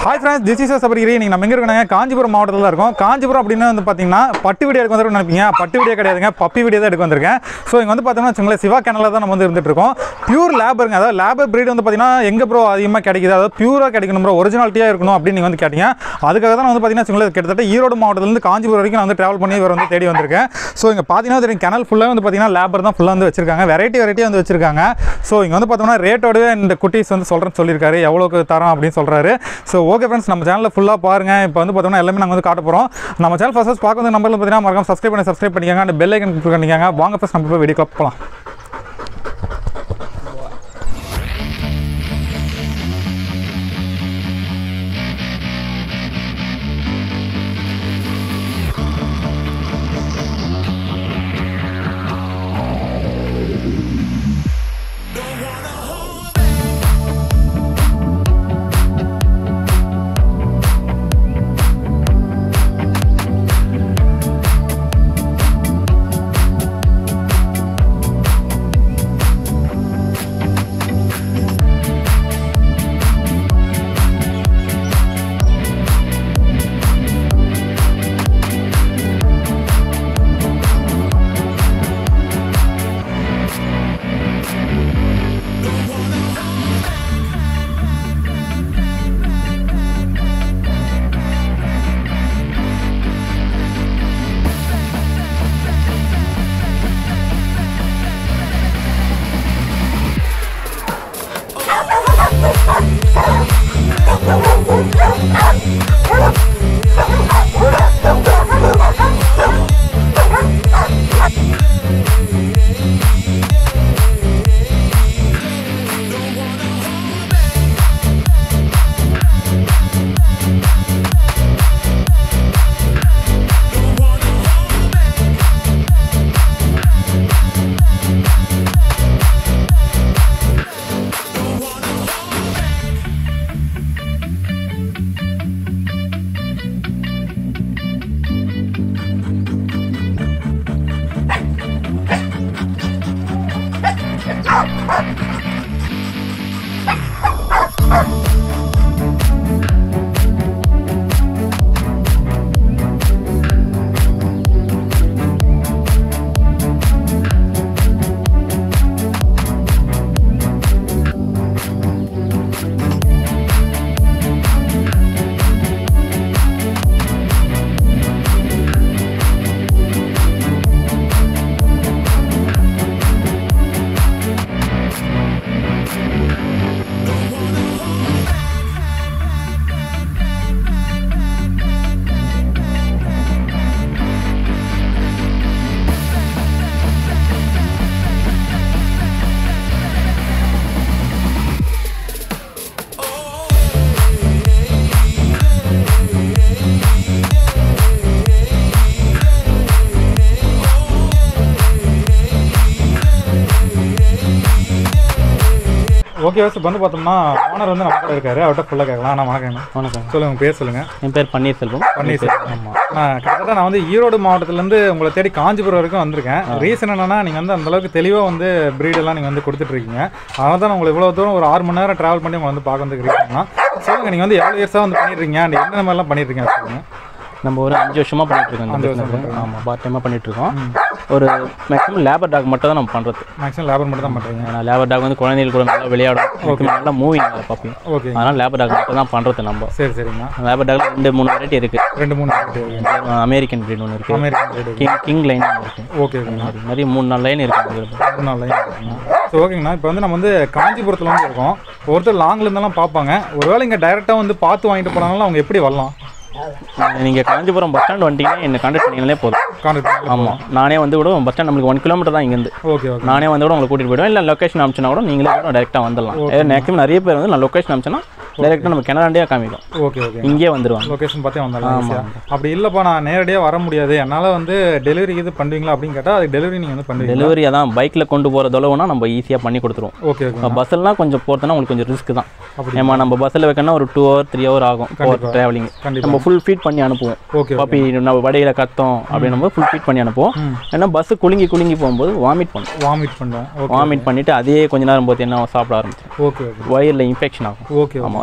Hi friends this is Sabarigiri நீங்கள் நம்ம எங்கே இருக்கோங்க காஞ்சிபுரம் மாவட்டத்தில் தான் இருக்கோம் காஞ்சிபுரம் அப்படின்னு வந்து பார்த்தீங்கன்னா பட்டு வீடியோ எடுக்க வந்து நினைப்பீங்க பட்டு வீடியோ கிடையாதுங்க பப்பி வீடியோ தான் எடுக்க வந்திருக்கேன் ஸோ இங்கே வந்து பார்த்தோம்னா வச்சுங்களேன் சிவா கேனலில் தான் நம்ம வந்து இருந்துட்டு இருக்கோம் பியூர் லேபருங்க அதாவது லேபர் breed வந்து பார்த்தீங்கன்னா எங்கே ப்ரோ அதிகமாக கிடைக்குது அதாவது பியூராக கிடைக்கணும் ப்ரோ ஒரிஜினாலிட்டியாக இருக்கணும் அப்படின்னு நீங்கள் வந்து கேட்டீங்க அதுக்காக தான் நான் வந்து பார்த்தீங்கன்னா வச்சுங்களேன் கிட்டத்தட்ட ஈரோடு மாவட்டத்துலேருந்து காஞ்சிபுரம் வரைக்கும் நான் வந்து ட்ராவல் பண்ணி இவர் வந்து தேடி வந்திருக்கேன் ஸோ இங்கே பார்த்தீங்கன்னா தெரியும் கேனல் ஃபுல்லாக வந்து பார்த்தீங்கன்னா லேபர் தான் ஃபுல்லாக வந்து வச்சிருக்காங்க வெரைட்டி வெரைட்டியாக வந்து வச்சிருக்காங்க ஸோ இங்கே வந்து பார்த்தோம்னா ரேட்டோட இந்த குட்டீஸ் வந்து சொல்கிறேன்னு சொல்லியிருக்காரு எவ்வளோக்கு தரோம் அப்படின்னு சொல்கிறாரு ஸோ ஓகே ஃப்ரெண்ட்ஸ் நம்ம சேனலில் ஃபுல்லாக பாருங்கள் இப்போ வந்து பார்த்தோம்னா எல்லாமே நாங்கள் வந்து காட்ட போகிறோம் நம்ம சேனல் ஃபஸ்ட் பார்க்க வந்து நம்பரில் பார்த்தீங்கன்னா மறக்காம சப்ஸ்கிரைப் பண்ணி சப்ஸ்கிரைப் பண்ணிக்கோங்க அந்த பெல் ஐக்கன் கிளிக் பண்ணிக்கோங்க வாங்க ஃபஸ்ட் நம்ம போய் வீடியோ போகலாம் ஓகே சார் வந்து பார்த்தோம்னா ஓனர் வந்து நம்ம கூட இருக்காரு அவர்கிட்ட ஃபுல்லாக கேட்கலாம் நான் வணக்கம் வணக்கம் சொல்லுங்கள் உங்கள் பேர் சொல்லுங்கள் என் பேர் பன்னீர்செல்வம் பன்னீர்செல்வம் ஆமாம் நான் கிட்டத்தட்ட நான் வந்து ஈரோடு மாவட்டத்துலேருந்து உங்களை தேடி காஞ்சிபுரம் வரைக்கும் வந்திருக்கேன் ரீசன் என்னன்னா நீங்கள் வந்து அந்த அளவுக்கு தெளிவாக வந்து breed எல்லாம் நீங்கள் வந்து கொடுத்துட்ருக்கீங்க அதனால தான் நான் உங்களை இவ்வளோ தூரம் ஒரு ஆறு மணி நேரம் ட்ராவல் பண்ணி உங்களை வந்து பார்க்க வந்து ரீசன்னா சொல்லுங்கள் நீங்கள் வந்து எவ்வளோ இயர்ஸாக வந்து பண்ணிடுறீங்க அண்ட் என்னென்ன மாதிரிலாம் பண்ணிடுறீங்க சொல்லுங்கள் நம்ம ஒரு அஞ்சு வருஷமா பண்ணிட்டு இருக்கோம் இந்த business. ஆமா பார்ட் டைமா பண்ணிட்டு இருக்கோம் ஒரு மேக்ஸிமம் லேபர் டாக் மட்டும் தான் நம்ம பண்றது மேக்ஸிமம் லேபர் மட்டும் தான் பண்ணுறீங்க ஏன்னா லேபர் டாக் வந்து குழந்தைகள் கூட நல்லா விளையாடும் maximum நல்லா மூவிங் பாப்பி ஓகே அதனால லேபர் டாக் மட்டும் தான் பண்றது நம்ம சரி சரிங்கண்ணா லேபர் டாக்ல ரெண்டு மூணு வெரைட்டி இருக்கு ரெண்டு மூணு அமெரிக்கன் breed ஒன்று இருக்கு American breed. King king line இருக்கு ஓகே ஓகேங்கண்ணா அது மாதிரி மூணு நாலு லைன் இருக்கு அதுல. மூணு நாள் லைன் இருக்குங்கண்ணா ஸோ ஓகேங்கண்ணா இப்போ வந்து நம்ம வந்து காஞ்சிபுரத்தில் வந்து இருக்கோம் ஒருத்தர் லாங்ல இருந்தெல்லாம் பார்ப்பாங்க ஒருவேளை இங்கே டைரெக்டாக வந்து பார்த்து வாங்கிட்டு போனாலும் அவங்க எப்படி வரலாம் நீங்க காஞ்சிபுரம் பஸ் ஸ்டாண்ட் வந்துட்டீங்கன்னா என்ன கான்டாக்ட் பண்ணீங்களே போதும் கான்டாக்ட் ஆமா நானே வந்து கூட பஸ் ஸ்டாண்ட் நம்மளுக்கு ஒன் கிலோமீட்டர் தான் இங்கேருந்து ஓகே ஓகே நானே வந்து கூட உங்களை கூட்டிட்டு போயிடுவேன் இல்லை லொக்கேஷன் அனுப்பிச்சுனா கூட நீங்களே கூட டேரெக்டாக வந்துடலாம் மேக்ஸிமம் நிறைய பேர் வந்து நான் லொக்கேஷன் அனுப்பிச்சேன்னா டேரெக்டாக நம்ம கனடாண்டியாக காமிக்கும் ஓகே ஓகே இங்கே வந்துடுவாங்க லொகேஷன் பார்த்தே வந்தாலும் ஈஸியாக அப்படி இல்லைப்பா நான் நேரடியாக வர முடியாது என்னால் வந்து டெலிவரி இது பண்ணுவீங்களா அப்படின்னு கேட்டால் அது டெலிவரி நீங்கள் வந்து பண்ணுவீங்க டெலிவரி அதான் பைக்கில் கொண்டு போகிற தொலைவுனா நம்ம ஈஸியாக பண்ணி கொடுத்துருவோம் ஓகே ஓகே பஸ்ஸெல்லாம் கொஞ்சம் போகிறதுனா உங்களுக்கு கொஞ்சம் ரிஸ்க் தான் அப்படி. ஏமா நம்ம பஸ்ஸில் வைக்கணும்னா ஒரு டூ ஹவர் த்ரீ ஹவர் ஆகும் ட்ராவலிங் கண்டிப்பா. நம்ம ஃபுல் ஃபீட் பண்ணி அனுப்புவோம் ஓகே பாப்பி நம்ம வடையில் கத்தோம் அப்படின்னு நம்ம ஃபுல் ஃபீட் பண்ணி அனுப்புவோம் ஏன்னா பஸ்ஸு குலுங்கி குலுங்கி போகும்போது வாமிட் பண்ணும் வாமிட் பண்ணுறோம் ஓகே வாமிட் பண்ணிட்டு அதே கொஞ்ச நேரம் போது என்ன சாப்பிட ஆரம்பிச்சிடும் ஓகே ஓகே வயிறில் இன்ஃபெக்ஷன் ஆகும் ஓகே ஆமாம்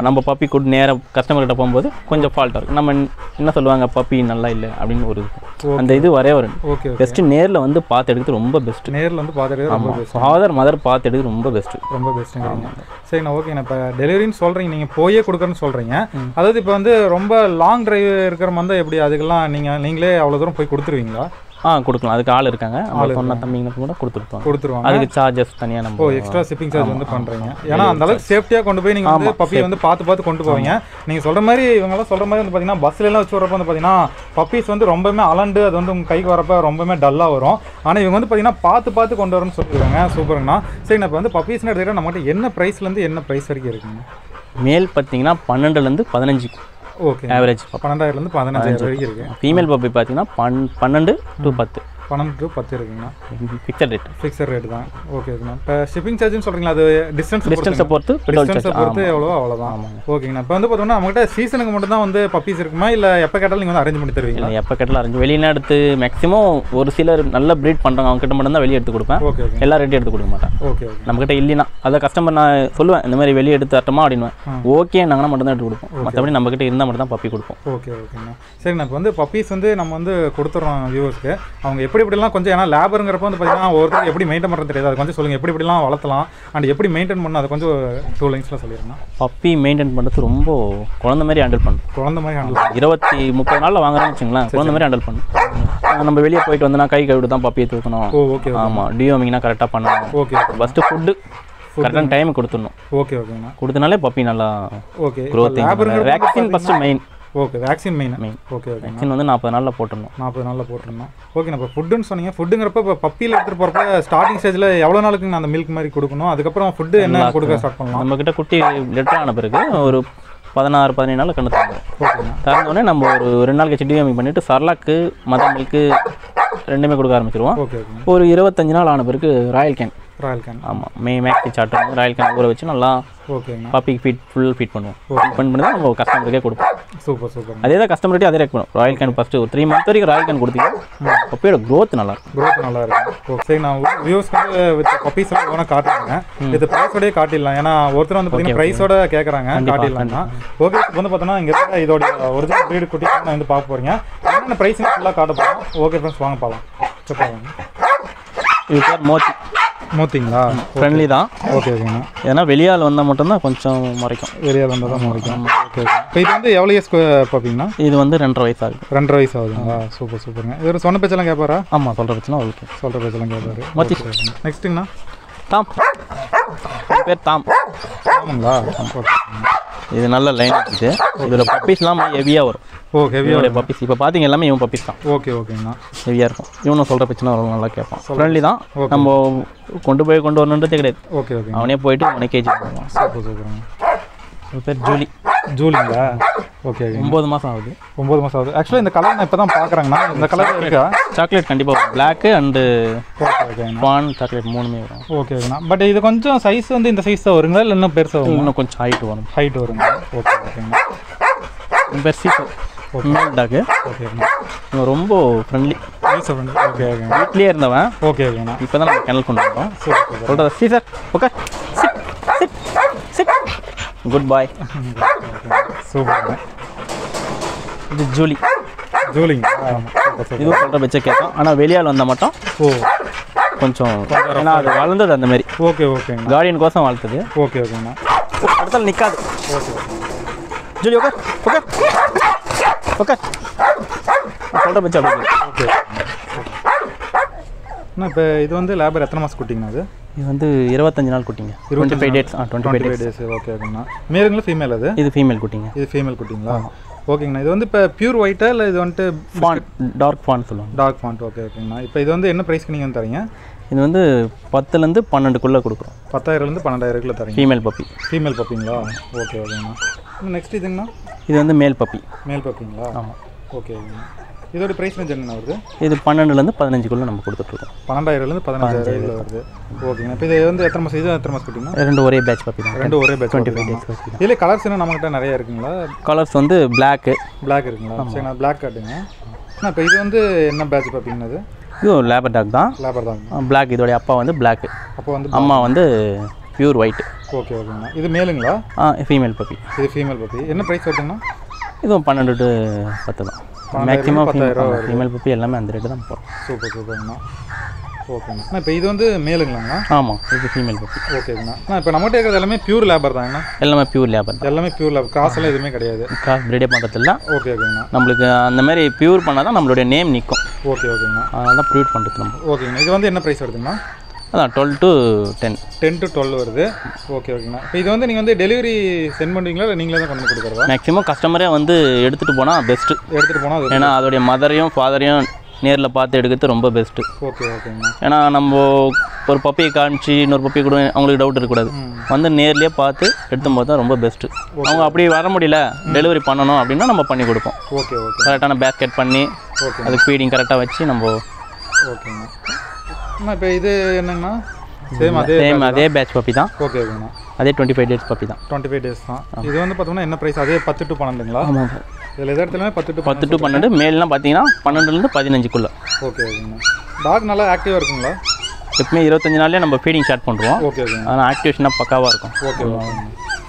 ஆமாம் நம்ம பப்பி கூட்டு நேராக கஸ்டமர்கிட்ட போகும்போது கொஞ்சம் ஃபால்ட்டாக இருக்கும் நம்ம என்ன சொல்லுவாங்க பப்பி நல்லா இல்லை அப்படின்னு ஒரு இது. அந்த இது வரே வரும் ஓகே ஓகே பெஸ்ட்டு நேரில் வந்து பார்த்து எடுக்கிறது ரொம்ப பெஸ்ட்டு நேரில் வந்து பார்த்துட்டு ரொம்ப பெஸ்ட் ஃபாதர் மதர் பார்த்து எடுக்கிறது ரொம்ப பெஸ்ட்டு ரொம்ப பெஸ்ட்டுங்கிறீங்க சரிண்ணா ஓகேண்ணா இப்போ டெலிவரின்னு சொல்கிறீங்க நீங்கள் போயே கொடுக்குறேன்னு சொல்கிறீங்க அதாவது இப்போ வந்து ரொம்ப லாங் டிரைவ் இருக்கிற மாதிரி எப்படி அதுக்கெல்லாம் நீங்கள் நீங்களே அவ்வளோ தூரம் போய் கொடுத்துருவீங்களா ஆ கொடுக்கலாம் அதுக்கு ஆள் இருக்காங்க நம்ம சொன்ன தம்பிங்களுக்கு கூட கொடுத்துருப்பாங்க கொடுத்துருவாங்க அதுக்கு சார்ஜஸ் தனியாக ஓ நம்ம எக்ஸ்ட்ரா ஷிப்பிங் சார்ஜ் வந்து பண்ணுறீங்க ஏன்னா அந்த அளவுக்கு சேஃப்டியாக கொண்டு போய் நீங்கள் வந்து பப்பியை வந்து பார்த்து பார்த்து கொண்டு போவீங்க நீங்கள் சொல்கிற மாதிரி இவங்கெல்லாம் சொல்கிற மாதிரி வந்து பார்த்தீங்கன்னா பஸ்ல எல்லாம் வச்சு வரப்போ வந்து பார்த்தீங்கன்னா பப்பீஸ் வந்து ரொம்பவுமே அலண்டு அது வந்து உங்கள் கைக்கு வரப்போ ரொம்பவுமே டல்லாக வரும் ஆனால் இவங்க வந்து பார்த்தீங்கன்னா பார்த்து பார்த்து கொண்டு வரணும்னு சொல்லியிருக்காங்க சூப்பருங்கண்ணா சரிண்ணா இப்போ வந்து பப்பீஸ்னு எடுத்துக்கிட்டால் நம்மகிட்ட என்ன ப்ரைஸ்லேருந்து என்ன ப்ரைஸ் வரைக்கும் இருக்குங்க மேல் பார்த்தீங்கன்னா பன்னெண்டுலேருந்து பதினஞ்சு ஓகே ஆவரேஜ் பன்னெண்டாயிரம்லேருந்து பதினஞ்சாயிரம் வரைக்கும் இருக்கு ஃபீமேல் பப்பி பார்த்தீங்கன்னா பன் பன்னெண்டு டு பத்து பன்னெண்டு டு பத்து இருக்குங்கண்ணா ஃபிக்ஸட் ரேட் ஃபிக்ஸட் ரேட் தான் ஓகே ஓகேண்ணா இப்போ ஷிப்பிங் சார்ஜ்னு சொல்கிறீங்களா அது டிஸ்டன்ஸ் டிஸ்டன்ஸை பொறுத்து பெட்ரோல் டிஸ்டன்ஸை பொறுத்து எவ்வளோ அவ்வளோதான் ஓகேங்கண்ணா இப்போ வந்து பார்த்தோம்னா நம்மகிட்ட சீசனுக்கு மட்டும் தான் வந்து பப்பீஸ் இருக்குமா இல்லை எப்போ கேட்டாலும் நீங்கள் வந்து அரேஞ்ச் பண்ணி தருவீங்களா இல்லை எப்போ கேட்டாலும் அரைஞ்சு வெளியில எடுத்து மேக்ஸிமம் ஒரு சிலர் நல்ல ப்ரீட் பண்ணுறாங்க அவங்க கிட்ட மட்டும் தான் வெளியே எடுத்து கொடுப்பேன் ஓகே ஓகே எல்லா ரேட்டும் எடுத்து கொடுக்க மாட்டேன் ஓகே ஓகே நம்மக்கிட்ட இல்லைனா அதை கஸ்டமர் நான் சொல்லுவேன் இந்த மாதிரி வெளியே எடுத்து தரட்டுமா அப்படின்னுவேன் ஓகே நாங்கன்னா மட்டும் தான் எடுத்து கொடுப்போம் மற்றபடி நம்மக்கிட்ட இருந்தால் மட்டும் தான் பப்பி கொடுப்போம் ஓகே ஓகேண்ணா சரிண்ணா இப்போ வந்து பப்பீஸ் வந்து நம்ம வந்து கொடுத்துட்றோம் வியூவர்ஸ்க்கு அவங்க எப்படி எப்படிலாம் கொஞ்சம் ஏன்னா லேபருங்கிறப்ப வந்து பார்த்தீங்கன்னா ஒருத்தர் எப்படி மெயின்டைன் பண்ணுறது தெரியாது அது கொஞ்சம் சொல்லுங்கள் எப்படி எப்படிலாம் வளர்த்தலாம் அண்ட் எப்படி மெயின்டைன் பண்ணணும் அதை கொஞ்சம் டூ லைன்ஸில் சொல்லிடுறேன் பப்பி மெயின்டைன் பண்ணுறது ரொம்ப குழந்த மாதிரி ஹேண்டில் பண்ணும் குழந்த மாதிரி ஹேண்டில் இருபத்தி முப்பது நாளில் வாங்குறேன்னு வச்சுங்களேன் குழந்த மாதிரி ஹேண்டில் பண்ணும் ஆஹ் நம்ம வெளியே போயிட்டு வந்தோன்னா கை கழுவிட்டு தான் பப்பியை தூக்கணும் ஓ ஓகே ஆமாம் டியோமிங்னா கரெக்டாக பண்ணணும் ஓகே ஃபஸ்ட்டு ஃபுட்டு கரெக்டான டைம் கொடுத்துடணும் ஓகே ஓகேண்ணா கொடுத்தனாலே பப்பி நல்லா ஓகே க்ரோத்திங் லேபருங்கிற vaccine first main okay vaccine main Main. Okay okay vaccine வந்து நாற்பது நாளில் போட்டுடணும் நாற்பது நாளில் போட்டிருந்தோம் ஓகே இப்போ ஃபுட்டுன்னு சொன்னீங்க ஃபுட்டுங்கிறப்ப இப்போ பப்பியில் எடுத்துகிட்டு போகிறப்ப ஸ்டார்டிங் ஸ்டேஜில் எவ்வளோ நாளுக்கு நான் அந்த மில்க் மாதிரி கொடுக்கணும் அதுக்கப்புறம் ஃபுட்டு என்ன கொடுக்க ஸ்டார்ட் பண்ணலாம் நம்மக்கிட்ட குட்டி லெட்டர் ஆன பிறகு ஒரு பதினாறு பதினேழு நாள் கண்டு தரணும் ஓகேண்ணா திறந்தோடனே நம்ம ஒரு ரெண்டு நாள் கழிச்சு டிஎம்இ பண்ணிவிட்டு சர்லாக்கு மதர் மில்க்கு ரெண்டுமே கொடுக்க ஆரம்பிச்சிருவோம் ஓகே ஓகே ஒரு இருபத்தஞ்சு நாள் ஆன பிறகு ராயல் கேன் ராயல் கேன் ஆமாம் மே மேக்ஸி சாட்டும் ராயல் கேன் ஊற வச்சு நல்லா ஓகேங்கண்ணா பப்பிக்கு ஃபீட் ஃபுல் ஃபீட் பண்ணுவோம் ஃபீட் பண்ணி தான் நம்ம கஸ்டமருக்கே கொடுப்போம் சூப்பர் சூப்பர் அதே தான் கஸ்டமர்கிட்டே அதே ரெக் பண்ணும் ராயல் கேன் ஃபஸ்ட்டு ஒரு த்ரீ மந்த் வரைக்கும் ராயல் கேன் கொடுத்தீங்கன்னா பப்பியோட growth நல்லா இருக்கும் க்ரோத் நல்லா இருக்கும் ஓகே சரி நான் வியூஸ் வந்து வித் பப்பீஸ் எல்லாம் வேணா காட்டுறாங்க இது ப்ரைஸோடய காட்டிடலாம் ஏன்னா ஒருத்தர் வந்து பார்த்தீங்கன்னா ப்ரைஸோட கேட்குறாங்க காட்டிடலாம்னா ஓகே இப்போ வந்து பார்த்தோன்னா இங்கே இருக்க இதோட ஒரிஜினல் ப்ரீடு குட்டி நான் வந்து பார்க்க போறீங்க என்னென்ன ப்ரைஸ்னு ஃபுல்லாக காட்ட போகிறோம் ஓகே ஃப்ரெண்ட்ஸ் வாங்க பார்க்கலாம் சரி பாருங்க இது பேர் மோத்தி மூத்திங்களா ஃப்ரெண்ட்லி தான் ஓகே ஓகேண்ணா ஏன்னா வெளியால் வந்தால் மட்டும்தான் கொஞ்சம் முறைக்கும் ஏரியாவில் இருந்தால் தான் முடிக்கும் ஓகே ஓகே இப்போ இது வந்து எவ்வளோ இயர்ஸ் பார்ப்பீங்கன்னா இது வந்து ரெண்டரை வயசு ஆகுது ரெண்டரை வயசு ஆகுதுங்களா சூப்பர் சூப்பருங்க இவர் சொன்ன பேச்செல்லாம் கேட்பாரா ஆமாம் சொல்கிற பிரச்சனை ஓகே சொல்கிற பேச்செல்லாம் கேட்பாரு மத்தி நெக்ஸ்ட்டுங்கண்ணா தாம் இது பேர் தாம் ஆமாங்களா ஓகே இது நல்ல லைன் இருக்குது இதோட பப்பீஸ்லாம் ஹெவியாக வரும் ஓ ஹெவியாக இவனுடைய பப்பீஸ் இப்போ பார்த்தீங்க எல்லாமே இவன் பப்பீஸ் தான் ஓகே ஓகேங்கண்ணா ஹெவியாக இருக்கும் இவனும் சொல்கிற பிரச்சனை அவ்வளோ நல்லா கேட்பான் ஃப்ரெண்ட்லி தான் நம்ம கொண்டு போய் கொண்டு வரணுன்றதே கிடையாது ஓகே ஓகே அவனே போயிட்டு அவனே கேஜி பண்ணுவான் சூப்பர் சூப்பருங்க இது பேர் ஜூலி ஜூலிங்களா ஓகே ஓகே ஒம்பது மாதம் ஆகுது ஒம்பது மாதம் ஆகுது ஆக்சுவலாக இந்த கலர் நான் இப்போ தான் பார்க்குறேங்கண்ணா இந்த கலர் இருக்கா சாக்லேட் கண்டிப்பாக வரும் பிளாக்கு அண்டு ஓகே ஓகேங்கண்ணா பான் சாக்லேட் மூணுமே வரும் ஓகே ஓகேண்ணா பட் இது கொஞ்சம் சைஸ் வந்து இந்த சைஸ் தான் வருங்களா இல்லை இன்னும் பெருசாக வரும் இன்னும் கொஞ்சம் ஹைட் வரும் ஹைட் வருங்க ஓகே ஓகேங்கண்ணா இது பேர் சீசர் மேல் டாக்கு ஓகேங்கண்ணா இவன் ரொம்ப ஃப்ரெண்ட்லி சைஸ் வந்து ஓகே ஓகேங்க வீட்லேயே இருந்தவன் ஓகே ஓகேண்ணா இப்போ தான் நம்ம கிணல் கொண்டு வந்தோம் சூப்பர் சூப்பர் சொல்கிறத Caesar okay sit sit good boy சூப்பருங்க இது ஜூலி ஜூலிங்களா சூப்பர் சூப்பர் இதுவும் சொல்கிற பட்ச கேட்கும் ஆனால் வெளியால் வந்தால் மட்டும் ஓ கொஞ்சம் ஏன்னா அது வளர்ந்தது அந்த மாதிரி ஓகே ஓகேங்கண்ணா கார்டியன் கோசம் வளர்த்தது ஓகே ஓகேங்கண்ணா இடத்துல நிற்காது okay Julie okay okay okay சொல்கிற பட்ச அப்படி இருக்கு. ஓகே அண்ணா இப்போ இது வந்து லேபர் எத்தனை மாதம் குட்டிங்கண்ணா அது இது வந்து இருபத்தஞ்சு நாள் குட்டிங்க twenty five days ah twenty five twenty five days okay ஓகேங்கண்ணா மேலுங்களா ஃபீமேல் அது இது ஃபீமேல் குட்டிங்க இது ஃபீமேல் குட்டிங்களா ஓகேங்கண்ணா இது வந்து இப்போ பியூர் ஒயிட்டா இல்லை இது வந்துட்டு ஃபான் டார்க் ஃபான் சொல்லுவாங்க டார்க் ஃபாண்ட் ஓகே ஓகேங்கண்ணா இப்போ இது வந்து என்ன ப்ரைஸ்க்கு நீங்கள் வந்து தரீங்க இது வந்து பத்துலேருந்து பன்னெண்டுக்குள்ளே கொடுக்குறோம் பத்தாயிரம்லேருந்து பன்னெண்டாயிரக்குள்ள தரீங்க ஃபீமேல் பப்பி ஃபீமேல் பப்பிங்களா ஓகே ஓகேங்கண்ணா நெக்ஸ்ட் இதுங்கண்ணா இது வந்து மேல் பப்பி மேல் பப்பிங்களா ஆமாம் ஓகே ஓகேங்கண்ணா இதோட ப்ரைஸ் ரேஞ்ச் என்ன வருது இது பன்னெண்டுலேருந்து பதினஞ்சுக்குள்ளே நம்ம கொடுத்துட்ருக்கோம் பன்னெண்டாயிரம்லேருந்து பதினஞ்சாயிரம் வருது ஓகேங்கண்ணா இப்போ இது வந்து எத்தனை மாதம் இது எத்தனை மாதம் குட்டிங்கன்னா ரெண்டு ஒரே பேட்ச் பப்பி தான் ரெண்டு ஒரே batch twenty five days puppy இதில் கலர்ஸ் என்ன நம்மகிட்ட நிறைய இருக்குங்களா கலர்ஸ் வந்து பிளாக்கு பிளாக் இருக்குங்களா சரி நான் பிளாக் காட்டுங்க அண்ணா இப்போ இது வந்து என்ன பேட்ச் பார்ப்பீங்கன்னா இது இது லேபர் டாக் தான் லேபர் தாங்க பிளாக் இதோடைய அப்பா வந்து பிளாக்கு அப்போ வந்து அம்மா வந்து பியூர் ஒயிட் ஓகே ஓகேங்கண்ணா இது மேலுங்களா ஃபீமேல் பப்பி இது ஃபீமேல் பப்பி என்ன ப்ரைஸ் வருதுங்கண்ணா இதுவும் பன்னெண்டு டு பத்து தான் மேக்ஸிமம் ஃபீமேல் பப்பி எல்லாமே அந்த ரேட்டு தான் போகிறோம் சூப்பர் சூப்பர்ங்கண்ணா ஓகேண்ணா அண்ணா இப்போ இது வந்து மேலுங்களாங்கண்ணா ஆமாம் இது ஃபீமேல் பப்பி ஓகேங்கண்ணா அண்ணா இப்போ நம்மகிட்ட இருக்கிறது எல்லாமே பியூர் லேபர் தாங்கண்ணா எல்லாமே பியூர் லேபர் தான் எல்லாமே பியூர் லேபர் கிராஸ் எல்லாம் எதுவுமே கிடையாது கிராஸ் ப்ரீடே பண்ணுறதில்ல ஓகே ஓகேங்கண்ணா நம்மளுக்கு அந்த மாதிரி பியூர் பண்ணால் தான் நம்மளுடைய நேம் நிற்கும் ஓகே ஓகேங்கண்ணா அதனால தான் ப்ரூவ் பண்ணுறது நம்ம ஓகேங்கண்ணா இது வந்து என்ன ப்ரைஸ் வருதுங்கண்ணா அதான் twelve to ten ten to twelve வருது ஓகே ஓகேண்ணா இப்போ இது வந்து நீங்கள் வந்து டெலிவரி சென்ட் பண்ணுவீங்களா இல்லை நீங்களே தான் கொண்டு வந்து கொடுக்குறதா மேக்ஸிமம் கஸ்டமரே வந்து எடுத்துகிட்டு போனால் பெஸ்ட்டு எடுத்துகிட்டு போனால் அது ஏன்னா அதோடைய மதரையும் ஃபாதரையும் நேரில் பார்த்து எடுக்கிறது ரொம்ப பெஸ்ட்டு ஓகே ஓகேங்கண்ணா ஏன்னா நம்ம ஒரு பப்பியை காமிச்சு இன்னொரு பப்பி கூட அவங்களுக்கு டவுட் இருக்கக்கூடாது வந்து நேர்லேயே பார்த்து எடுத்தும் போது தான் ரொம்ப பெஸ்ட்டு அவங்க அப்படி வர முடியல டெலிவரி பண்ணணும் அப்படின்னா நம்ம பண்ணி கொடுப்போம் ஓகே ஓகே கரெக்டான பேஸ்கெட் பண்ணி ஓகே அதுக்கு ஃபீடிங் கரெக்டாக வச்சு நம்ம ஓகேங்கண்ணா அண்ணா இப்போ இது என்னங்கண்ணா சேம் அதே சேம் அதே பேட்ச் பப்பி தான் ஓகே ஓகேண்ணா அதே டுவெண்ட்டி ஃபைவ் டேஸ் பப்பி தான் டுவெண்ட்டி ஃபைவ் டேஸ் தான் இது வந்து பார்த்தோம்னா என்ன ப்ரைஸ் அதே பத்து டு பன்னெண்டுங்களா ஆமாம் இதில் எந்த இடத்துலையுமே பத்து டு பத்து டு பன்னெண்டு மேல்லாம் பார்த்தீங்கன்னா பன்னெண்டுலேருந்து பதினஞ்சுக்குள்ளே ஓகே ஓகேங்கண்ணா டாக் நல்லா ஆக்டிவாக இருக்குங்களா எப்பவுமே இருபத்தஞ்சு நாள்லேயே நம்ம ஃபீடிங் ஸ்டார்ட் பண்ணுறோம் ஓகே ஓகேங்க ஆனால் ஆக்டிவேஷனாக பக்காவாக இருக்கும் ஓகே ஓகேங்க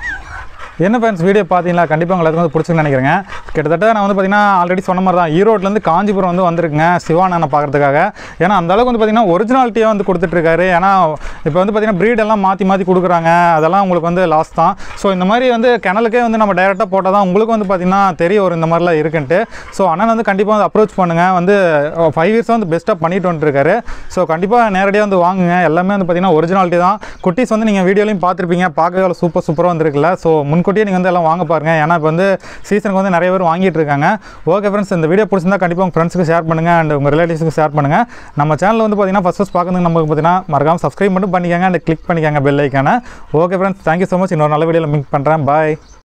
என்ன ஃப்ரெண்ட்ஸ் வீடியோ பார்த்தீங்களா கண்டிப்பாக உங்களுக்கு வந்து பிடிச்சிருக்குன்னு நினைக்கிறேங்க கிட்டத்தட்ட நான் வந்து பார்த்தீங்கன்னா ஆல்ரெடி சொன்ன மாதிரி தான் ஈரோட்லேருந்து காஞ்சிபுரம் வந்து வந்திருக்குங்க சிவானனை பார்க்கறதுக்காக ஏன்னா அந்த அளவுக்கு வந்து பார்த்தீங்கன்னா ஒரிஜினாலிட்டியாக வந்து கொடுத்துட்ருக்காரு ஏன்னா இப்போ வந்து பார்த்தீங்கன்னா breed எல்லாம் மாற்றி மாற்றி கொடுக்குறாங்க அதெல்லாம் உங்களுக்கு வந்து லாஸ் தான் ஸோ இந்த மாதிரி வந்து கிணலுக்கே வந்து நம்ம டைரெக்டாக போட்டால் தான் உங்களுக்கு வந்து பார்த்தீங்கன்னா தெரிய வரும் இந்த மாதிரிலாம் இருக்குன்ட்டு ஸோ அண்ணன் வந்து கண்டிப்பாக வந்து அப்ரோச் பண்ணுங்கள் வந்து ஃபைவ் இயர்ஸ் வந்து பெஸ்ட்டாக பண்ணிட்டு வந்துருக்காரு ஸோ கண்டிப்பாக நேரடியாக வந்து வாங்குங்க எல்லாமே வந்து பார்த்தீங்கன்னா ஒரிஜினாலிட்டி தான் குட்டீஸ் வந்து நீங்கள் வீடியோலையும் பார்த்துருப்பீங்க பார்க்கவே சூப்பர் சூப்பராக வந்துருக்குல்ல ஸோ முன்கூட்டியே நீங்கள் வந்து எல்லாம் வாங்க பாருங்கள் ஏன்னா இப்போ வந்து சீசனுக்கு வந்து நிறைய பேர் வாங்கிட்டு இருக்காங்க ஓகே ஃப்ரெண்ட்ஸ் இந்த வீடியோ பிடிச்சிருந்தா கண்டிப்பாக உங்கள் ஃப்ரெண்ட்ஸுக்கு ஷேர் பண்ணுங்கள் அண்ட் உங்கள் ரிலேட்டிவ்ஸுக்கு ஷேர் பண்ணுங்கள் நம்ம சேனல் வந்து பார்த்தீங்கன்னா ஃபஸ்ட் ஃபஸ்ட் பார்க்கறதுக்கு நமக்கு பார்த்தீங்கன்னா மறக்காம சப்ஸ்கிரைப் மட்டும் பண்ணிக்கோங்க அண்ட் கிளிக் பண்ணிக்கோங்க பெல் ஐக்கான okay friends thank you so much இன்னொரு நல்ல வீடியோவில் மீட் பண்ணுறேன் பாய்